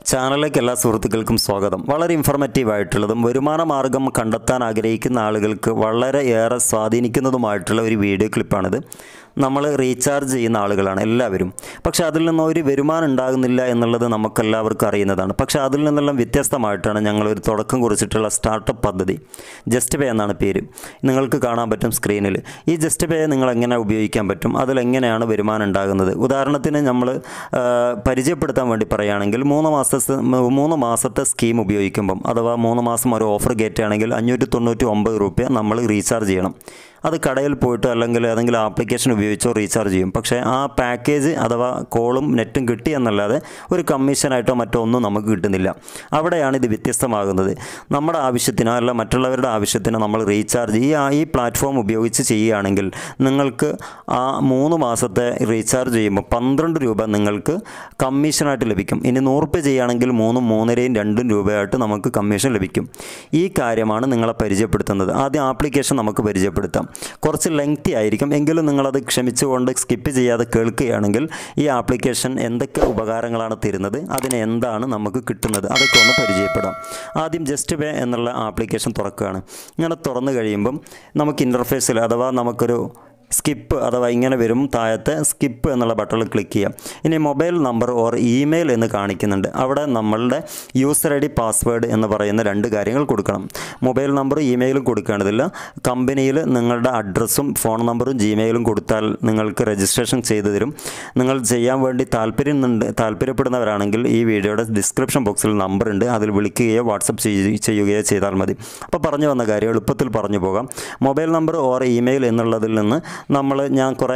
ചാനലിലേക്ക് എല്ലാ സുഹൃത്തുക്കൾക്കും സ്വാഗതം വളരെ ഇൻഫർമേറ്റീവ് ആയിട്ടുള്ളതും വരുമാന മാർഗം കണ്ടെത്താൻ ആഗ്രഹിക്കുന്ന ആളുകൾക്ക് വളരെ ഏറെ സ്വാധീനിക്കുന്നതുമായിട്ടുള്ള ഒരു വീഡിയോ ക്ലിപ്പാണിത് നമ്മൾ റീചാർജ് ചെയ്യുന്ന ആളുകളാണ് എല്ലാവരും പക്ഷേ അതിൽ നിന്ന് ഒരു വരുമാനം ഉണ്ടാകുന്നില്ല എന്നുള്ളത് നമുക്കെല്ലാവർക്കും അറിയുന്നതാണ് പക്ഷേ അതിൽ നിന്നെല്ലാം വ്യത്യസ്തമായിട്ടാണ് ഞങ്ങൾ ഒരു തുടക്കം കുറിച്ചിട്ടുള്ള സ്റ്റാർട്ടപ്പ് പദ്ധതി ജസ്റ്റ് പേ എന്നാണ് പേര് നിങ്ങൾക്ക് കാണാൻ പറ്റും സ്ക്രീനിൽ ഈ ജസ്റ്റ് പേ നിങ്ങൾ എങ്ങനെ ഉപയോഗിക്കാൻ പറ്റും അതിലെങ്ങനെയാണ് വരുമാനം ഉണ്ടാകുന്നത് ഉദാഹരണത്തിന് നമ്മൾ ആ, പരിചയപ്പെടുത്താൻ വേണ്ടി പറയുകയാണെങ്കിൽ മൂന്ന് മാസത്തെ മൂന്ന് മാസത്തെ സ്കീം ഉപയോഗിക്കുമ്പം അഥവാ മൂന്ന് മാസം ഒരു ഓഫർ കയറ്റുകയാണെങ്കിൽ അഞ്ഞൂറ്റി തൊണ്ണൂറ്റി ഒമ്പത് രൂപ നമ്മൾ റീചാർജ് ചെയ്യണം അത് കടയിൽ പോയിട്ട് അല്ലെങ്കിൽ ഏതെങ്കിലും ആപ്ലിക്കേഷൻ ഉപയോഗിച്ചോ റീചാർജ് ചെയ്യും പക്ഷേ ആ പാക്കേജ് അഥവാ കോളും നെറ്റും കിട്ടി എന്നല്ലാതെ ഒരു കമ്മീഷനായിട്ടോ മറ്റോ ഒന്നും നമുക്ക് കിട്ടുന്നില്ല അവിടെയാണ് ഇത് വ്യത്യസ്തമാകുന്നത് നമ്മുടെ ആവശ്യത്തിനോ അല്ല മറ്റുള്ളവരുടെ ആവശ്യത്തിനോ നമ്മൾ റീചാർജ് ഈ ഈ പ്ലാറ്റ്ഫോം ഉപയോഗിച്ച് ചെയ്യുകയാണെങ്കിൽ നിങ്ങൾക്ക് ആ മൂന്ന് മാസത്തെ റീചാർജ് ചെയ്യുമ്പോൾ പന്ത്രണ്ട് രൂപ നിങ്ങൾക്ക് കമ്മീഷനായിട്ട് ലഭിക്കും ഇനി നൂറ് രൂപ ചെയ്യുകയാണെങ്കിൽ മൂന്നും മൂന്നരയും രണ്ടും രൂപയായിട്ട് നമുക്ക് കമ്മീഷൻ ലഭിക്കും ഈ കാര്യമാണ് നിങ്ങളെ പരിചയപ്പെടുത്തുന്നത് ആദ്യം ആപ്ലിക്കേഷൻ നമുക്ക് പരിചയപ്പെടുത്താം കുറച്ച് ലെങ്തി ആയിരിക്കും എങ്കിലും നിങ്ങളത് ക്ഷമിച്ചുകൊണ്ട് സ്കിപ്പ് ചെയ്യാതെ കേൾക്കുകയാണെങ്കിൽ ഈ ആപ്ലിക്കേഷൻ എന്തൊക്കെ ഉപകാരങ്ങളാണ് തരുന്നത് അതിന് എന്താണ് നമുക്ക് കിട്ടുന്നത് അതൊക്കെ ഒന്ന് പരിചയപ്പെടാം ആദ്യം ജസ്റ്റ് പേ എന്നുള്ള ആപ്ലിക്കേഷൻ തുറക്കുകയാണ് ഇങ്ങനെ തുറന്നു കഴിയുമ്പം നമുക്ക് ഇൻ്റർഫേസിൽ അഥവാ നമുക്കൊരു സ്കിപ്പ് അഥവാ ഇങ്ങനെ വരും താഴത്തെ സ്കിപ്പ് എന്നുള്ള ബട്ടണിൽ ക്ലിക്ക് ചെയ്യാം ഇനി മൊബൈൽ നമ്പർ ഓർ ഇമെയിൽ എന്ന് കാണിക്കുന്നുണ്ട് അവിടെ നമ്മളുടെ യൂസർ ഐ ഡി പാസ്വേഡ് എന്ന് പറയുന്ന രണ്ട് കാര്യങ്ങൾ കൊടുക്കണം മൊബൈൽ നമ്പറും ഇമെയിലും കൊടുക്കേണ്ടതില്ല കമ്പനിയിൽ നിങ്ങളുടെ അഡ്രസ്സും ഫോൺ നമ്പറും ജിമെയിലും കൊടുത്താൽ നിങ്ങൾക്ക് രജിസ്ട്രേഷൻ ചെയ്തു തരും നിങ്ങൾ ചെയ്യാൻ വേണ്ടി താല്പര്യമുണ്ട് താല്പര്യപ്പെടുന്നവരാണെങ്കിൽ ഈ വീഡിയോയുടെ ഡിസ്ക്രിപ്ഷൻ ബോക്സിൽ നമ്പർ ഉണ്ട് അതിൽ വിളിക്കുകയോ വാട്സപ്പ് ചെയ്യുകയോ ചെയ്താൽ മതി അപ്പോൾ പറഞ്ഞു വന്ന കാര്യം എളുപ്പത്തിൽ പറഞ്ഞു പോകാം മൊബൈൽ നമ്പർ ഓർ ഇമെയിൽ എന്നുള്ളതിൽ നിന്ന് നമ്മൾ ഞാൻ കുറേ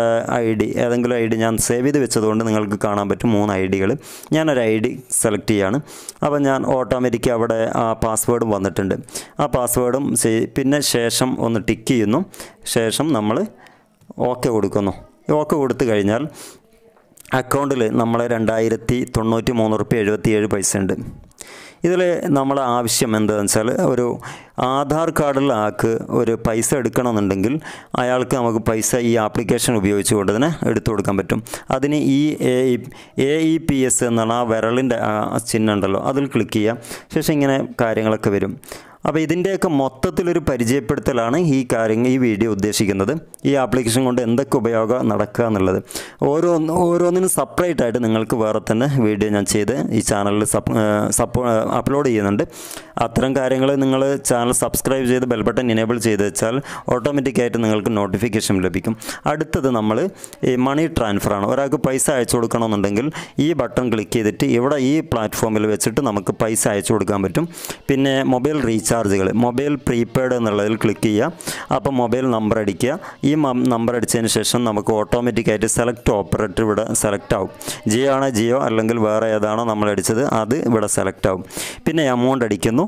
ഐ ഡി ഏതെങ്കിലും ഐ ഡി ഞാൻ സേവ് ചെയ്ത് വെച്ചതുകൊണ്ട് നിങ്ങൾക്ക് കാണാൻ പറ്റും മൂന്ന് ഐ ഡികൾ ഞാനൊരു ഐ ഡി സെലക്ട് ചെയ്യാണ് അപ്പോൾ ഞാൻ ഓട്ടോമാറ്റിക് അവിടെ ആ പാസ്വേഡും വന്നിട്ടുണ്ട് ആ പാസ്വേഡും ചെയ്- പിന്നെ ശേഷം ഒന്ന് ടിക്ക് ചെയ്യുന്നു ശേഷം നമ്മൾ ഓക്കെ കൊടുക്കുന്നു ഓക്കെ കൊടുത്തു കഴിഞ്ഞാൽ അക്കൗണ്ടിൽ നമ്മൾ രണ്ടായിരത്തി തൊണ്ണൂറ്റി മൂന്ന് റുപ്യ എഴുപത്തി ഏഴ് പൈസ ഉണ്ട് ഇതിൽ നമ്മളെ ആവശ്യം എന്താണെന്ന് വെച്ചാൽ ഒരു ആധാർ കാർഡിൽ ആൾക്ക് ഒരു പൈസ എടുക്കണമെന്നുണ്ടെങ്കിൽ അയാൾക്ക് നമുക്ക് പൈസ ഈ ആപ്ലിക്കേഷൻ ഉപയോഗിച്ചുകൊണ്ട് തന്നെ എടുത്തു കൊടുക്കാൻ പറ്റും അതിന് ഈ A A E P S എന്നാണ് ആ വിരലിൻ്റെ ആ ചിഹ്നം ഉണ്ടല്ലോ അതിൽ ക്ലിക്ക് ചെയ്യാം ശേഷം ഇങ്ങനെ കാര്യങ്ങളൊക്കെ വരും അപ്പോൾ ഇതിൻ്റെയൊക്കെ മൊത്തത്തിലൊരു പരിചയപ്പെടുത്തലാണ് ഈ കാര്യങ്ങൾ ഈ വീഡിയോ ഉദ്ദേശിക്കുന്നത് ഈ ആപ്ലിക്കേഷൻ കൊണ്ട് എന്തൊക്കെ ഉപയോഗം നടക്കുക എന്നുള്ളത് ഓരോ ഓരോന്നിനും സെപ്പറേറ്റ് ആയിട്ട് നിങ്ങൾക്ക് വേറെ തന്നെ വീഡിയോ ഞാൻ ചെയ്ത് ഈ ചാനലിൽ സപ്പ് സപ്പോ അപ്ലോഡ് ചെയ്യുന്നുണ്ട് അത്തരം കാര്യങ്ങൾ നിങ്ങൾ ചാനൽ സബ്സ്ക്രൈബ് ചെയ്ത് ബെൽ ബട്ടൺ ഇനേബിൾ ചെയ്ത് വെച്ചാൽ ഓട്ടോമാറ്റിക്കായിട്ട് നിങ്ങൾക്ക് നോട്ടിഫിക്കേഷൻ ലഭിക്കും അടുത്തത് നമ്മൾ ഈ മണി ട്രാൻസ്ഫറാണ് ഒരാൾക്ക് പൈസ അയച്ചു കൊടുക്കണമെന്നുണ്ടെങ്കിൽ ഈ ബട്ടൺ ക്ലിക്ക് ചെയ്തിട്ട് ഇവിടെ ഈ പ്ലാറ്റ്ഫോമിൽ വെച്ചിട്ട് നമുക്ക് പൈസ അയച്ചു കൊടുക്കാൻ പറ്റും പിന്നെ മൊബൈൽ റീചാർജുകൾ മൊബൈൽ പ്രീപെയ്ഡ് എന്നുള്ളതിൽ ക്ലിക്ക് ചെയ്യുക അപ്പോൾ മൊബൈൽ നമ്പർ അടിക്കുക ഈ നമ്പർ അടിച്ചതിന് ശേഷം നമുക്ക് ഓട്ടോമാറ്റിക്കായിട്ട് സെലക്ട് ഓപ്പറേറ്റർ ഇവിടെ സെലക്ട് ആവും ജിയോ ആണോ ജിയോ അല്ലെങ്കിൽ വേറെ ഏതാണോ നമ്മൾ അടിച്ചത് അത് ഇവിടെ സെലക്ട് ആവും പിന്നെ എമൗണ്ട് അടിക്കുന്നു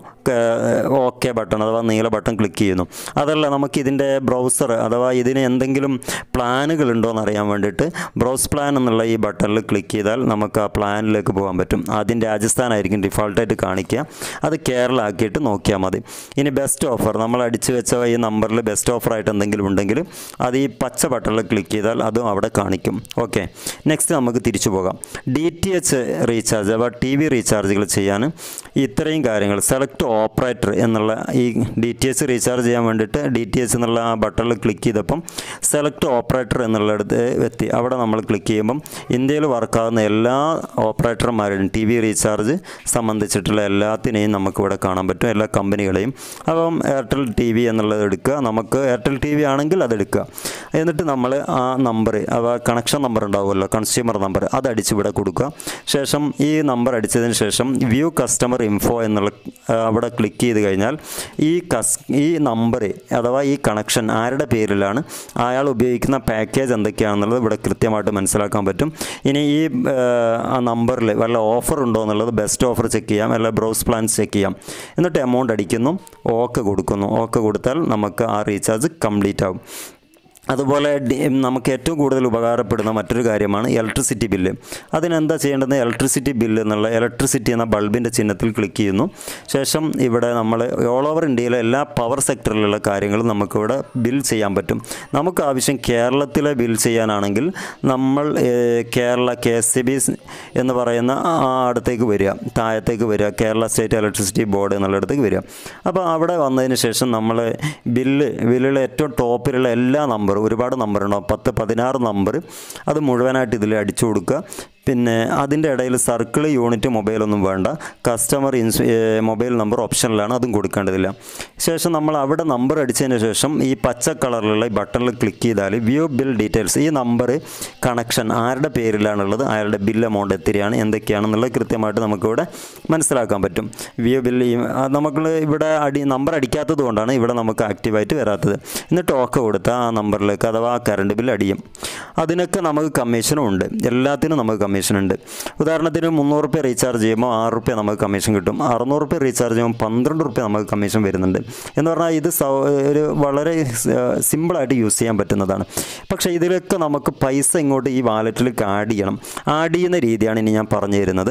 ഓക്കെ ബട്ടൺ അഥവാ നീല ബട്ടൺ ക്ലിക്ക് ചെയ്യുന്നു അതല്ല നമുക്ക് ഇതിൻ്റെ ബ്രൗസർ അഥവാ ഇതിന് എന്തെങ്കിലും പ്ലാനുകൾ ഉണ്ടോ എന്ന് അറിയാൻ വേണ്ടിയിട്ട് ബ്രൗസ് പ്ലാൻ എന്നുള്ള ഈ ബട്ടണിൽ ക്ലിക്ക് ചെയ്താൽ നമുക്ക് ആ പ്ലാനിലേക്ക് പോകാൻ പറ്റും ആദ്യം രാജസ്ഥാൻ ആയിരിക്കും ഡിഫോൾട്ടായിട്ട് കാണിക്കുക അത് കേരള ആക്കിയിട്ട് നോക്കിയാൽ മതി ഇനി ബെസ്റ്റ് ഓഫർ നമ്മൾ അടിച്ചു വെച്ച ഈ നമ്പറിൽ ബെസ്റ്റ് ഓഫറായിട്ട് എന്തെങ്കിലും ഉണ്ടെങ്കിൽ അത് ഈ പച്ച ബട്ടണിൽ ക്ലിക്ക് ചെയ്താൽ അതും അവിടെ കാണിക്കും ഓക്കെ നെക്സ്റ്റ് നമുക്ക് തിരിച്ചു പോകാം ഡി ടി എച്ച് റീചാർജ് അഥവാ ടി വി റീചാർജുകൾ ചെയ്യാൻ ഇത്രയും കാര്യങ്ങൾ സെലക്ട് ഓപ്പറേറ്റർ എന്നുള്ള ഈ ഡി ടി എച്ച് റീചാർജ് ചെയ്യാൻ വേണ്ടിയിട്ട് ഡി ടി എച്ച് എന്നുള്ള ആ ബട്ടണിൽ ക്ലിക്ക് ചെയ്തപ്പം സെലക്ട് ഓപ്പറേറ്റർ എന്നുള്ളിടത്ത് എത്തി അവിടെ നമ്മൾ ക്ലിക്ക് ചെയ്യുമ്പം ഇന്ത്യയിൽ വർക്കാവുന്ന എല്ലാ ഓപ്പറേറ്റർമാരുടെയും ടി വി റീചാർജ് സംബന്ധിച്ചിട്ടുള്ള എല്ലാത്തിനെയും നമുക്ക് ഇവിടെ കാണാൻ പറ്റും എല്ലാ കമ്പനികളെയും അപ്പം എയർടെൽ ടി വി എന്നുള്ളത് എടുക്കുക നമുക്ക് എയർടെൽ ടി വി ആണെങ്കിൽ അത് എടുക്കുക എന്നിട്ട് നമ്മൾ ആ നമ്പർ അഥവാ കണക്ഷൻ നമ്പർ ഉണ്ടാവുമല്ലോ കൺസ്യൂമർ നമ്പർ അത് അടിച്ച് ഇവിടെ കൊടുക്കുക ശേഷം ഈ നമ്പർ അടിച്ചതിന് ശേഷം വ്യൂ കസ്റ്റമർ ഇൻഫോ എന്നുള്ള ആ, അവിടെ ക്ലിക്ക് ചെയ്ത് കഴിഞ്ഞാൽ ഈ കസ് ഈ നമ്പർ അഥവാ ഈ കണക്ഷൻ ആരുടെ പേരിലാണ് അയാൾ ഉപയോഗിക്കുന്ന പാക്കേജ് എന്തൊക്കെയാണെന്നുള്ളത് ഇവിടെ കൃത്യമായിട്ട് മനസ്സിലാക്കാൻ പറ്റും ഇനി ഈ ആ, ആ നമ്പറിൽ വല്ല ഓഫർ ഉണ്ടോ എന്നുള്ളത് ബെസ്റ്റ് ഓഫർ ചെക്ക് ചെയ്യാം അല്ല ബ്രൗസ് പ്ലാൻസ് ചെക്ക് ചെയ്യാം എന്നിട്ട് എമൗണ്ട് അടിക്കുന്നു ഓക്കെ കൊടുക്കുന്നു ഓക്കെ കൊടുത്താൽ നമുക്ക് ആ റീചാർജ് കംപ്ലീറ്റ് ആവും അതുപോലെ ഡി- നമുക്ക് ഏറ്റവും കൂടുതൽ ഉപകാരപ്പെടുന്ന മറ്റൊരു കാര്യമാണ് ഇലക്ട്രിസിറ്റി ബില്ല് അതിനെന്താ ചെയ്യേണ്ടത് ഇലക്ട്രിസിറ്റി ബില്ല് എന്നുള്ള ഇലക്ട്രിസിറ്റി എന്ന ബൾബിൻ്റെ ചിഹ്നത്തിൽ ക്ലിക്ക് ചെയ്യുന്നു ശേഷം ഇവിടെ നമ്മൾ ഓൾ ഓവർ ഇന്ത്യയിലെ എല്ലാ പവർ സെക്ടറിലുള്ള കാര്യങ്ങളും നമുക്കിവിടെ ബിൽ ചെയ്യാൻ പറ്റും നമുക്ക് ആവശ്യം കേരളത്തിലെ ബിൽ ചെയ്യാനാണെങ്കിൽ നമ്മൾ ഏഹ്, Kerala K S E B എന്ന് പറയുന്ന ആ അടുത്തേക്ക് വരിക താഴത്തേക്ക് വരിക കേരള സ്റ്റേറ്റ് ഇലക്ട്രിസിറ്റി ബോർഡ് എന്നുള്ളിടത്തേക്ക് വരിക അപ്പോൾ അവിടെ വന്നതിന് ശേഷം നമ്മൾ ബില്ല് ബില്ലിലെ ഏറ്റവും ടോപ്പിലുള്ള എല്ലാ നമ്പറും ഒരുപാട് നമ്പർ ഉണ്ടാവും പത്ത് പതിനാറ് നമ്പർ അത് മുഴുവനായിട്ട് ഇതിൽ അടിച്ചു കൊടുക്കുക പിന്നെ അതിൻ്റെ ഇടയിൽ സർക്കിൾ യൂണിറ്റ് മൊബൈലൊന്നും വേണ്ട കസ്റ്റമർ ഇൻസ് ഏഹ് മൊബൈൽ നമ്പർ ഓപ്ഷനിലാണ് അതും കൊടുക്കേണ്ടതില്ല ശേഷം നമ്മൾ അവിടെ നമ്പർ അടിച്ചതിന് ശേഷം ഈ പച്ച കളറിലുള്ള ഈ ബട്ടണിൽ ക്ലിക്ക് ചെയ്താൽ വ്യൂ ബിൽ ഡീറ്റെയിൽസ് ഈ നമ്പർ കണക്ഷൻ ആരുടെ പേരിലാണുള്ളത് അയാളുടെ ബിൽ എമൗണ്ട് എത്രയാണ് എന്തൊക്കെയാണെന്നുള്ളത് കൃത്യമായിട്ട് നമുക്കിവിടെ മനസ്സിലാക്കാൻ പറ്റും വ്യൂ ബിൽ നമുക്ക് ഇവിടെ അടി നമ്പർ അടിക്കാത്തത് കൊണ്ടാണ് ഇവിടെ നമുക്ക് ആക്റ്റീവായിട്ട് വരാത്തത് എന്നിട്ട് ഓക്കെ കൊടുത്താൽ ആ നമ്പറിലേക്ക് അഥവാ ആ കറണ്ട് ബിൽ അടിയും അതിനൊക്കെ നമുക്ക് കമ്മീഷനും ഉണ്ട് എല്ലാത്തിനും നമുക്ക് കമ്മീഷൻ ഉണ്ട് ഉദാഹരണത്തിന് മുന്നൂറ് റുപ്യ റീചാർജ് ചെയ്യുമ്പോൾ ആറ് റുപ്യ നമുക്ക് കമ്മീഷൻ കിട്ടും അറുന്നൂറ് റുപ്യ റീചാർജ് ചെയ്യുമ്പോൾ പന്ത്രണ്ട് റുപ്യ നമുക്ക് കമ്മീഷൻ വരുന്നുണ്ട് എന്ന് പറഞ്ഞാൽ ഇത് സൗ ഒരു വളരെ സിമ്പിളായിട്ട് യൂസ് ചെയ്യാൻ പറ്റുന്നതാണ് പക്ഷേ ഇതിലൊക്കെ നമുക്ക് പൈസ ഇങ്ങോട്ട് ഈ വാലറ്റിലേക്ക് ആഡ് ചെയ്യണം ആഡ് ചെയ്യുന്ന രീതിയാണ് ഇനി ഞാൻ പറഞ്ഞു തരുന്നത്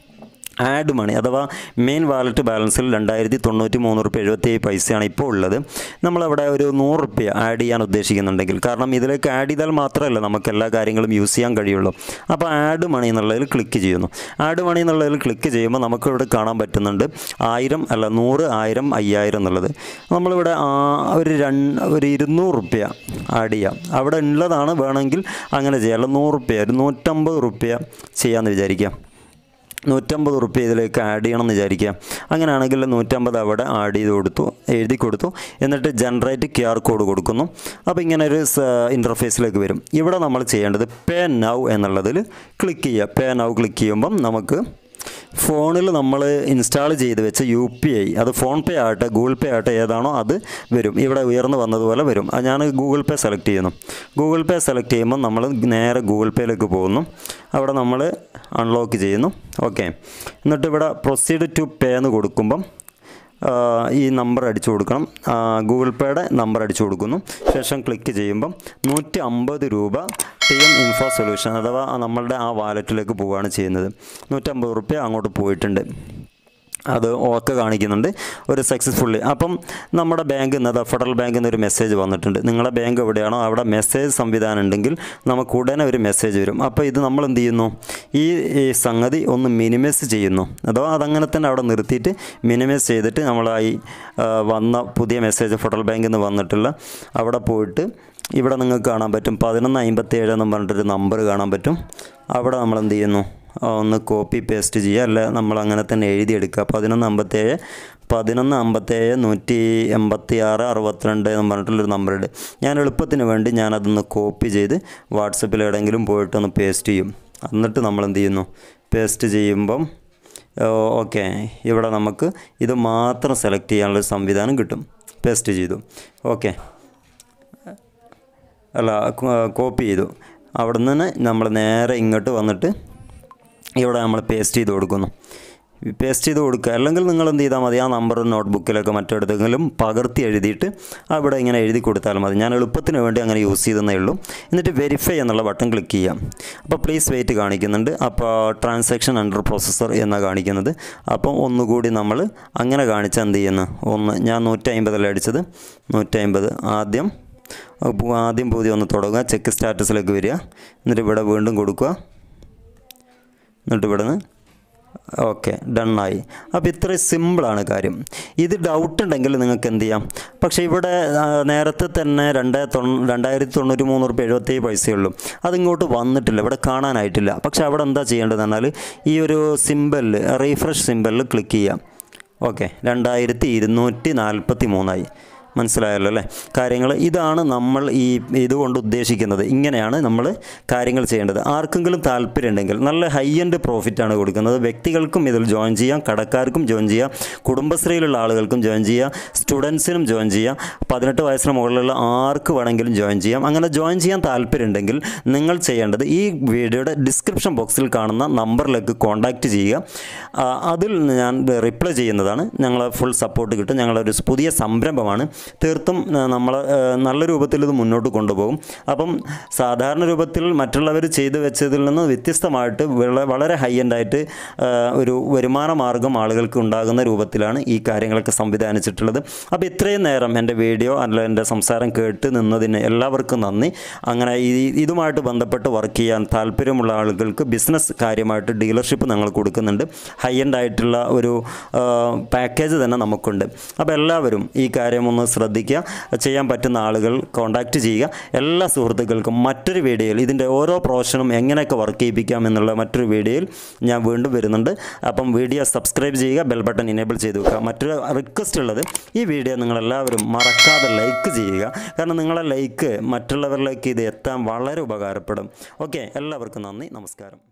ആഡ് മണി അഥവാ മെയിൻ വാലറ്റ് ബാലൻസിൽ രണ്ടായിരത്തി തൊണ്ണൂറ്റി മൂന്ന് റുപ്യ എഴുപത്തി ഏഴ് പൈസയാണ് ഇപ്പോൾ ഉള്ളത് നമ്മളവിടെ ഒരു നൂറ് റുപ്യ ആഡ് ചെയ്യാൻ ഉദ്ദേശിക്കുന്നുണ്ടെങ്കിൽ കാരണം ഇതിലേക്ക് ആഡ് ചെയ്താൽ മാത്രമല്ല നമുക്ക് എല്ലാ കാര്യങ്ങളും യൂസ് ചെയ്യാൻ കഴിയുള്ളൂ അപ്പോൾ ആഡ് മണി എന്നുള്ളതിൽ ക്ലിക്ക് ചെയ്യുന്നു ആഡ് മണി എന്നുള്ളതിൽ ക്ലിക്ക് ചെയ്യുമ്പോൾ നമുക്കിവിടെ കാണാൻ പറ്റുന്നുണ്ട് ആയിരം അല്ല നൂറ് ആയിരം അയ്യായിരം എന്നുള്ളത് നമ്മളിവിടെ ആ ഒരു രണ്ട് ഒരു ഇരുന്നൂറ് റുപ്യ ആഡ് ചെയ്യാം അവിടെ ഉള്ളതാണ് വേണമെങ്കിൽ അങ്ങനെ ചെയ്യാം അല്ല നൂറ് റുപ്യ ഒരു നൂറ്റമ്പത് റുപ്യ ചെയ്യാമെന്ന് വിചാരിക്കാം നൂറ്റമ്പത് ഉറുപ്പ്യ ഇതിലേക്ക് ആഡ് ചെയ്യണം എന്ന് വിചാരിക്കുക അങ്ങനെയാണെങ്കിൽ നൂറ്റമ്പത് അവിടെ ആഡ് ചെയ്ത് കൊടുത്തു എഴുതി കൊടുത്തു എന്നിട്ട് ജനറേറ്റ് ക്യു ആർ കോഡ് കൊടുക്കുന്നു അപ്പോൾ ഇങ്ങനെ ഒരു ഇൻ്റർഫേസിലേക്ക് വരും ഇവിടെ നമ്മൾ ചെയ്യേണ്ടത് പേ നൗ എന്നുള്ളതിൽ ക്ലിക്ക് ചെയ്യുക പേ നൗ ക്ലിക്ക് ചെയ്യുമ്പം നമുക്ക് ഫോണിൽ നമ്മൾ ഇൻസ്റ്റാൾ ചെയ്ത് വെച്ച യു പി ഐ അത് ഫോൺ പേ ആകട്ടെ ഗൂഗിൾ പേ ആകട്ടെ ഏതാണോ അത് വരും ഇവിടെ ഉയർന്നു വന്നതുപോലെ വരും അത് ഞാൻ ഗൂഗിൾ പേ സെലക്ട് ചെയ്യുന്നു ഗൂഗിൾ പേ സെലക്ട് ചെയ്യുമ്പോൾ നമ്മൾ നേരെ ഗൂഗിൾ പേയിലേക്ക് പോകുന്നു അവിടെ നമ്മൾ അൺലോക്ക് ചെയ്യുന്നു ഓക്കെ എന്നിട്ട് ഇവിടെ പ്രൊസീഡ് ടു പേ എന്ന് കൊടുക്കുമ്പം ആ, ഈ നമ്പർ അടിച്ചു കൊടുക്കണം ആ, ഗൂഗിൾ പേയുടെ നമ്പർ അടിച്ചു കൊടുക്കുന്നു ശേഷം ക്ലിക്ക് ചെയ്യുമ്പം നൂറ്റി അമ്പത് രൂപ ടി എം ഇൻഫോ സൊല്യൂഷൻ അഥവാ നമ്മളുടെ ആ വാലറ്റിലേക്ക് പോവുകയാണ് ചെയ്യുന്നത് നൂറ്റമ്പത് റുപ്യ അങ്ങോട്ട് പോയിട്ടുണ്ട് അത് ഓക്കെ കാണിക്കുന്നുണ്ട് ഒരു സക്സസ്ഫുള്ളി അപ്പം നമ്മുടെ ബാങ്കിൽ നിന്ന് ഫെഡറൽ ബാങ്കിൽ നിന്ന് ഒരു മെസ്സേജ് വന്നിട്ടുണ്ട് നിങ്ങളുടെ ബാങ്ക് എവിടെയാണോ അവിടെ മെസ്സേജ് സംവിധാനം ഉണ്ടെങ്കിൽ നമുക്ക് ഉടനെ ഒരു മെസ്സേജ് വരും അപ്പോൾ ഇത് നമ്മൾ എന്ത് ചെയ്യുന്നു ഈ ഈ സംഗതി ഒന്ന് മിനിമൈസ് ചെയ്യുന്നു അഥവാ അതങ്ങനെ തന്നെ അവിടെ നിർത്തിയിട്ട് മിനിമൈസ് ചെയ്തിട്ട് നമ്മളായി ആ, വന്ന പുതിയ മെസ്സേജ് ഫെഡറൽ ബാങ്കിൽ നിന്ന് വന്നിട്ടുള്ള അവിടെ പോയിട്ട് ഇവിടെ നിങ്ങൾക്ക് കാണാൻ പറ്റും പതിനൊന്ന് അമ്പത്തി ഏഴ് എന്ന് പറഞ്ഞിട്ടൊരു നമ്പർ കാണാൻ പറ്റും അവിടെ നമ്മൾ എന്ത് ചെയ്യുന്നു ആ, ഒന്ന് കോപ്പി പേസ്റ്റ് ചെയ്യുക അല്ല നമ്മൾ അങ്ങനെ തന്നെ എഴുതിയെടുക്കുക പതിനൊന്ന് അമ്പത്തേഴ് പതിനൊന്ന് അമ്പത്തേഴ് നൂറ്റി എൺപത്തി ആറ് അറുപത്തിരണ്ട് എന്ന് പറഞ്ഞിട്ടുള്ളൊരു നമ്പറുണ്ട് ഞാൻ എളുപ്പത്തിന് വേണ്ടി ഞാനതൊന്ന് കോപ്പി ചെയ്ത് വാട്സപ്പിൽ എവിടെയെങ്കിലും പോയിട്ടൊന്ന് പേസ്റ്റ് ചെയ്യും എന്നിട്ട് നമ്മൾ എന്ത് ചെയ്യുന്നു പേസ്റ്റ് ചെയ്യുമ്പം ഓക്കെ ഇവിടെ നമുക്ക് ഇത് മാത്രം സെലക്ട് ചെയ്യാനുള്ള സംവിധാനം കിട്ടും പേസ്റ്റ് ചെയ്തു ഓക്കെ അല്ല കോപ്പി ചെയ്തു അവിടെ നിന്ന് നമ്മൾ നേരെ ഇങ്ങോട്ട് വന്നിട്ട് ഇവിടെ നമ്മൾ പേസ്റ്റ് ചെയ്ത് കൊടുക്കുന്നു പേസ്റ്റ് ചെയ്ത് കൊടുക്കുക അല്ലെങ്കിൽ നിങ്ങൾ എന്ത് ചെയ്താൽ മതി ആ നമ്പർ നോട്ട്ബുക്കിലൊക്കെ മറ്റെടുത്തെങ്കിലും പകർത്തി എഴുതിയിട്ട് അവിടെ ഇങ്ങനെ എഴുതി കൊടുത്താൽ മതി ഞാൻ എളുപ്പത്തിന് വേണ്ടി അങ്ങനെ യൂസ് ചെയ്തെന്നേ ഉള്ളൂ എന്നിട്ട് വെരിഫൈ എന്നുള്ള ബട്ടൺ ക്ലിക്ക് ചെയ്യാം അപ്പോൾ പ്ലീസ് വെയിറ്റ് കാണിക്കുന്നുണ്ട് അപ്പോൾ ട്രാൻസാക്ഷൻ അണ്ടർ പ്രോസസ്സർ എന്നാണ് കാണിക്കുന്നത് അപ്പം ഒന്നുകൂടി നമ്മൾ അങ്ങനെ കാണിച്ചാൽ എന്ത് ചെയ്യുന്നു ഒന്ന് ഞാൻ നൂറ്റി അമ്പതിൽ അടിച്ചത് നൂറ്റി അമ്പത് ആദ്യം അപ്പോൾ ആദ്യം പുതിയ ഒന്ന് തുടങ്ങുക ചെക്ക് സ്റ്റാറ്റസിലേക്ക് വരിക എന്നിട്ട് ഇവിടെ വീണ്ടും കൊടുക്കുക എന്നിട്ട് ഇവിടെ നിന്ന് ഓക്കെ ഡണ്ണായി അപ്പോൾ ഇത്രയും സിമ്പിളാണ് കാര്യം ഇത് ഡൗട്ട് ഉണ്ടെങ്കിൽ നിങ്ങൾക്ക് എന്ത് ചെയ്യാം പക്ഷേ ഇവിടെ ആ, നേരത്തെ തന്നെ രണ്ട് തൊണ്ണൂ രണ്ടായിരത്തി തൊണ്ണൂറ്റി മൂന്ന് റുപ്യ എഴുപത്തേഴ് പൈസയുള്ളൂ അതിങ്ങോട്ട് വന്നിട്ടില്ല ഇവിടെ കാണാനായിട്ടില്ല പക്ഷേ അവിടെ എന്താ ചെയ്യേണ്ടതെന്ന് പറഞ്ഞാൽ ഈ ഒരു സിമ്പലിൽ റീഫ്രഷ് സിമ്പലിൽ ക്ലിക്ക് ചെയ്യാം ഓക്കെ രണ്ടായിരത്തി ഇരുന്നൂറ്റി നാൽപ്പത്തി മൂന്നായി മനസ്സിലായല്ലോ അല്ലേ കാര്യങ്ങൾ ഇതാണ് നമ്മൾ ഈ ഇതുകൊണ്ട് ഉദ്ദേശിക്കുന്നത് ഇങ്ങനെയാണ് നമ്മൾ കാര്യങ്ങൾ ചെയ്യേണ്ടത് ആർക്കെങ്കിലും താല്പര്യം ഉണ്ടെങ്കിൽ നല്ല ഹൈ എൻഡ് പ്രോഫിറ്റാണ് കൊടുക്കുന്നത് വ്യക്തികൾക്കും ഇതിൽ ജോയിൻ ചെയ്യാം കടക്കാർക്കും ജോയിൻ ചെയ്യാം കുടുംബശ്രീയിലുള്ള ആളുകൾക്കും ജോയിൻ ചെയ്യാം സ്റ്റുഡൻസിനും ജോയിൻ ചെയ്യാം പതിനെട്ട് വയസ്സിന് മുകളിലുള്ള ആർക്ക് വേണമെങ്കിലും ജോയിൻ ചെയ്യാം അങ്ങനെ ജോയിൻ ചെയ്യാൻ താല്പര്യം ഉണ്ടെങ്കിൽ നിങ്ങൾ ചെയ്യേണ്ടത് ഈ വീഡിയോയുടെ ഡിസ്ക്രിപ്ഷൻ ബോക്സിൽ കാണുന്ന നമ്പറിലേക്ക് കോൺടാക്റ്റ് ചെയ്യുക ആ, അതിൽ ഞാൻ റിപ്ലൈ ചെയ്യുന്നതാണ് ഞങ്ങൾ ഫുൾ സപ്പോർട്ട് കിട്ടും ഞങ്ങളൊരു പുതിയ സംരംഭമാണ് തീർത്തും നമ്മൾ നല്ല രൂപത്തിൽ ഇത് മുന്നോട്ട് കൊണ്ടുപോകും അപ്പം സാധാരണ രൂപത്തിൽ മറ്റുള്ളവർ ചെയ്തു വെച്ചതിൽ നിന്ന് വ്യത്യസ്തമായിട്ട് വള- വളരെ ഹൈ എൻഡായിട്ട് ഒരു വരുമാന മാർഗം ആളുകൾക്ക് ഉണ്ടാകുന്ന രൂപത്തിലാണ് ഈ കാര്യങ്ങളൊക്കെ സംവിധാനിച്ചിട്ടുള്ളത് അപ്പോൾ ഇത്രയും നേരം എൻ്റെ വീഡിയോ അല്ല എൻ്റെ സംസാരം കേട്ട് നിന്നതിന് എല്ലാവർക്കും നന്ദി അങ്ങനെ ഈ ഇതുമായിട്ട് ബന്ധപ്പെട്ട് വർക്ക് ചെയ്യാൻ താല്പര്യമുള്ള ആളുകൾക്ക് ബിസിനസ് കാര്യമായിട്ട് ഡീലർഷിപ്പ് ഞങ്ങൾ കൊടുക്കുന്നുണ്ട് ഹൈ എൻഡ് ആയിട്ടുള്ള ഒരു പാക്കേജ് തന്നെ നമുക്കുണ്ട് അപ്പോൾ എല്ലാവരും ഈ കാര്യം ഒന്ന് ശ്രദ്ധിക്കുക ചെയ്യാൻ പറ്റുന്ന ആളുകൾ കോൺടാക്റ്റ് ചെയ്യുക എല്ലാ സുഹൃത്തുക്കൾക്കും മറ്റൊരു വീഡിയോയിൽ ഇതിൻ്റെ ഓരോ പ്രൊഫഷനും എങ്ങനെയൊക്കെ വർക്ക് ചെയ്യിപ്പിക്കാം എന്നുള്ള മറ്റൊരു വീഡിയോയിൽ ഞാൻ വീണ്ടും വരുന്നുണ്ട് അപ്പം വീഡിയോ സബ്സ്ക്രൈബ് ചെയ്യുക ബെൽ ബട്ടൺ ഇനേബിൾ ചെയ്ത് വെക്കുക മറ്റൊരു റിക്വസ്റ്റ് ഉള്ളത് ഈ വീഡിയോ നിങ്ങളെല്ലാവരും മറക്കാതെ ലൈക്ക് ചെയ്യുക കാരണം നിങ്ങളെ ലൈക്ക് മറ്റുള്ളവരിലേക്ക് ഇത് എത്താൻ വളരെ ഉപകാരപ്പെടും ഓക്കെ എല്ലാവർക്കും നന്ദി നമസ്കാരം